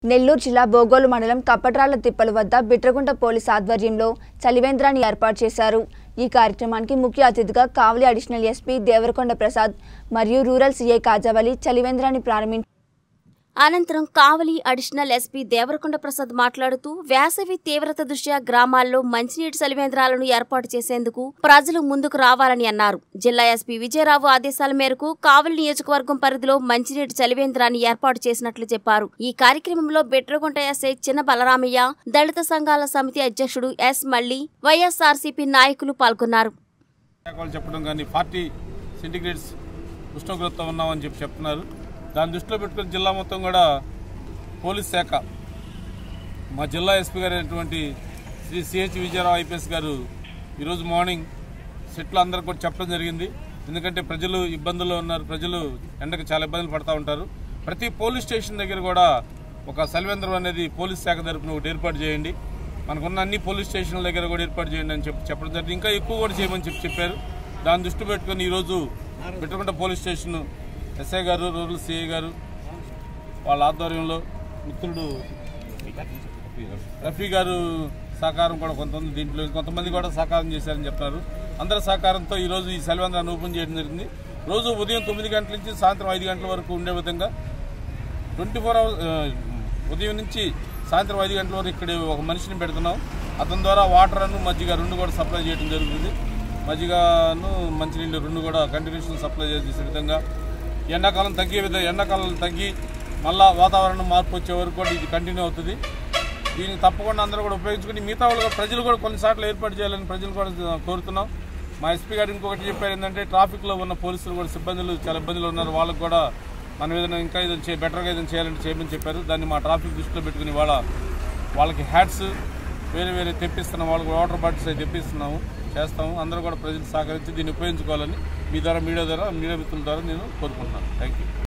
నెల్లూరు జిల్లా బోగోలు మండలం కప్పట్రాళ్ల తిప్పల వద్ద బిట్రగుంట పోలీస్ ఆధ్వర్యంలో చలివేంద్రాన్ని ఏర్పాటు చేశారు ఈ కార్యక్రమానికి ముఖ్య అతిథిగా కావలి అడిషనల్ ఎస్పీ దేవరకొండ ప్రసాద్ మరియు రూరల్ సీఐ కాజావలి చలివేంద్రాన్ని ప్రారంభించారు అనంతరం కావలి అడిషనల్ ఎస్పీ దేవరకొండ ప్రసాద్ మాట్లాడుతూ వేసవి తీవ్రత దృష్ట్యా గ్రామాల్లో మంచినీటి సలివేంద్రాలను ఏర్పాటు చేసేందుకు ప్రజలు ముందుకు రావాలని అన్నారు జిల్లా ఎస్పీ విజయరావు ఆదేశాల మేరకు కావలి నియోజకవర్గం పరిధిలో మంచినీటి చలివేంద్రాన్ని ఏర్పాటు చేసినట్లు చెప్పారు ఈ కార్యక్రమంలో బెట్రగుంట ఎస్ఐ చిన్న బలరామయ్య దళిత సంఘాల సమితి అధ్యక్షుడు ఎస్ మల్లి వైఎస్ఆర్సీపీ నాయకులు పాల్గొన్నారు వాళ్ళు చెప్పడం కానీ పార్టీ సిండికేట్స్ ఉష్ణోగ్రతతో ఉన్నామని చెప్పి చెప్తున్నారు దాన్ని దృష్టిలో పెట్టుకుని జిల్లా మొత్తం కూడా పోలీస్ శాఖ మా జిల్లా ఎస్పీ గారు అయినటువంటి శ్రీ సిహెచ్ విజయరావు ఐపీఎస్ గారు ఈరోజు మార్నింగ్ సెట్లు అందరికి కూడా చెప్పడం జరిగింది ఎందుకంటే ప్రజలు ఇబ్బందుల్లో ఉన్నారు ప్రజలు ఎండకు చాలా ఇబ్బందులు పడతా ఉంటారు ప్రతి పోలీస్ స్టేషన్ దగ్గర కూడా ఒక సల్వేంద్రం అనేది పోలీస్ శాఖ తరపున ఒకటి ఏర్పాటు చేయండి మనకున్న అన్ని పోలీస్ స్టేషన్ల దగ్గర కూడా ఏర్పాటు చేయండి అని చెప్పి చెప్పడం జరిగింది ఇంకా ఎక్కువ కూడా చేయమని చెప్పి చెప్పారు దాన్ని దృష్టి పెట్టుకుని ఈరోజు పెట్టుకుంట పోలీస్ స్టేషన్ ఎస్ఐ గారు రూరల్ సిఐ గారు వాళ్ళ ఆధ్వర్యంలో మిత్రుడు రఫీ గారు సహకారం కూడా కొంతమంది దీంట్లో కొంతమంది కూడా సహకారం చేశారని చెప్తారు అందరి సహకారంతో ఈరోజు ఈ సెలవంద్రాన్ని ఓపెన్ చేయడం జరిగింది రోజు ఉదయం తొమ్మిది గంటల నుంచి సాయంత్రం ఐదు గంటల వరకు ఉండే విధంగా ట్వంటీ ఫోర్ అవర్స్ ఉదయం నుంచి సాయంత్రం ఐదు గంటల వరకు ఇక్కడ ఒక మనిషిని పెడుతున్నాం అతని ద్వారా వాటర్ అను మజ్జిగ రెండు కూడా సప్లై చేయడం జరుగుతుంది మజ్జిగను మంచినీళ్ళు రెండు కూడా కంటిన్యూషన్ సప్లై చేసే విధంగా ఎండాకాలం తగ్గే విధంగా ఎండాకాలం తగ్గి మళ్ళా వాతావరణం మార్పు వచ్చే వరకు కూడా ఇది కంటిన్యూ అవుతుంది దీన్ని తప్పకుండా అందరూ కూడా ఉపయోగించుకుని మిగతా వాళ్ళు కూడా ప్రజలు కూడా కొన్నిసార్లు ఏర్పాటు చేయాలని ప్రజలు కూడా కోరుతున్నాం మా ఎస్పీ గారు ఇంకొకటి చెప్పారు ఏంటంటే ట్రాఫిక్లో ఉన్న పోలీసులు కూడా సిబ్బందులు చాలా ఇబ్బందులు ఉన్నారు వాళ్ళకు కూడా మనం ఏదైనా ఇంకా ఏదైనా చే బెటర్గా ఏదైనా చేయాలంటే చేయమని చెప్పారు దాన్ని మా ట్రాఫిక్ దృష్టిలో పెట్టుకుని వాళ్ళ వాళ్ళకి హ్యాట్స్ వేరే వేరే తెప్పిస్తున్నాం వాళ్ళకి వాటర్ బాటిల్స్ అవి తెప్పిస్తున్నాము చేస్తాము అందరూ కూడా ప్రజలు సహకరించి దీన్ని ఉపయోగించుకోవాలని మీ ద్వారా మీడియా ద్వారా మీడియా మిత్రుల ద్వారా నేను కోరుకుంటున్నాను థ్యాంక్ యూ